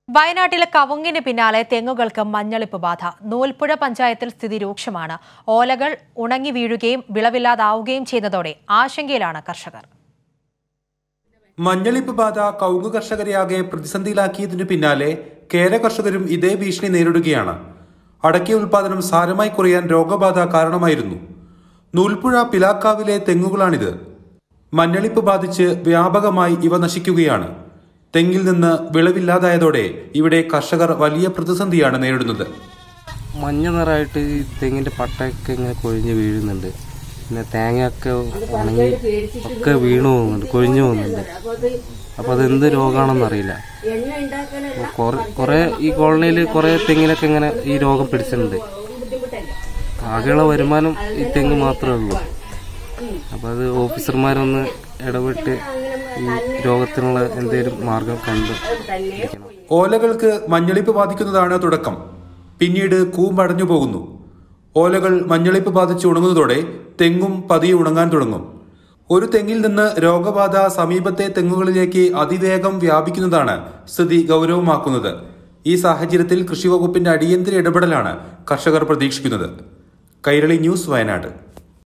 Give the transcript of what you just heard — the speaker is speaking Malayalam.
വയനാട്ടിലെ കവുങ്ങിന് പിന്നാലെ തെങ്ങുകൾക്ക് മഞ്ഞളിപ്പ് ബാധ നൂൽപ്പുഴ പഞ്ചായത്തിൽ സ്ഥിതി രൂക്ഷമാണ് ഓലകൾ ഉണങ്ങി വീഴുകയും വിളവില്ലാതാവുകയും ചെയ്യുന്നതോടെ ആശങ്കയിലാണ് കർഷകർ മഞ്ഞളിപ്പ് ബാധ കവുങ്ങ് കർഷകരെയാകെ പ്രതിസന്ധിയിലാക്കിയതിനു പിന്നാലെ കേര കർഷകരും ഇതേ ഭീഷണി നേരിടുകയാണ് അടയ്ക്ക ഉൽപാദനം സാരമായി കുറയാൻ രോഗബാധ കാരണമായിരുന്നു നൂൽപ്പുഴ പിലാക്കാവിലെ തെങ്ങുകളാണിത് മഞ്ഞളിപ്പ് ബാധിച്ച് വ്യാപകമായി ഇവ നശിക്കുകയാണ് തെങ്ങിൽ നിന്ന് വിളവില്ലാതായതോടെ ഇവിടെ കർഷകർ വലിയ പ്രതിസന്ധിയാണ് നേരിടുന്നത് മഞ്ഞ നിറമായിട്ട് ഈ തെങ്ങിന്റെ പട്ടയൊക്കെ ഇങ്ങനെ കൊഴിഞ്ഞ് വീഴുന്നുണ്ട് പിന്നെ തേങ്ങയൊക്കെ ഉണങ്ങി ഒക്കെ വീണു പോകുന്നുണ്ട് കൊഴിഞ്ഞു പോകുന്നുണ്ട് അപ്പോൾ അതെന്ത് രോഗമാണെന്ന് അറിയില്ല കുറെ ഈ കോളനിയിൽ കുറെ തെങ്ങിലൊക്കെ ഇങ്ങനെ ഈ രോഗം പിടിച്ചിട്ടുണ്ട് ആകെയുള്ള വരുമാനം ഈ തെങ്ങ് മാത്രമേ ഉള്ളൂ അപ്പോൾ അത് ഓഫീസർമാരൊന്ന് ഇടപെട്ട് ഈ രോഗത്തിനുള്ള എന്തെങ്കിലും മാർഗം കണ്ട് പിടിക്കണം ഓലകൾക്ക് മഞ്ഞളിപ്പ് ബാധിക്കുന്നതാണ് തുടക്കം പിന്നീട് കൂമ്പടഞ്ഞു പോകുന്നു ഓലകൾ മഞ്ഞളിപ്പ് ബാധിച്ച് ഉണങ്ങുന്നതോടെ തെങ്ങും പതിയെ ഉണങ്ങാൻ തുടങ്ങും ഒരു തെങ്ങിൽ നിന്ന് രോഗബാധ സമീപത്തെ തെങ്ങുകളിലേക്ക് അതിവേഗം വ്യാപിക്കുന്നതാണ് സ്ഥിതി ഗൗരവമാക്കുന്നത് ഈ സാഹചര്യത്തിൽ കൃഷിവകുപ്പിന്റെ അടിയന്തര ഇടപെടലാണ് കർഷകർ പ്രതീക്ഷിക്കുന്നത് കൈരളി ന്യൂസ് വയനാട്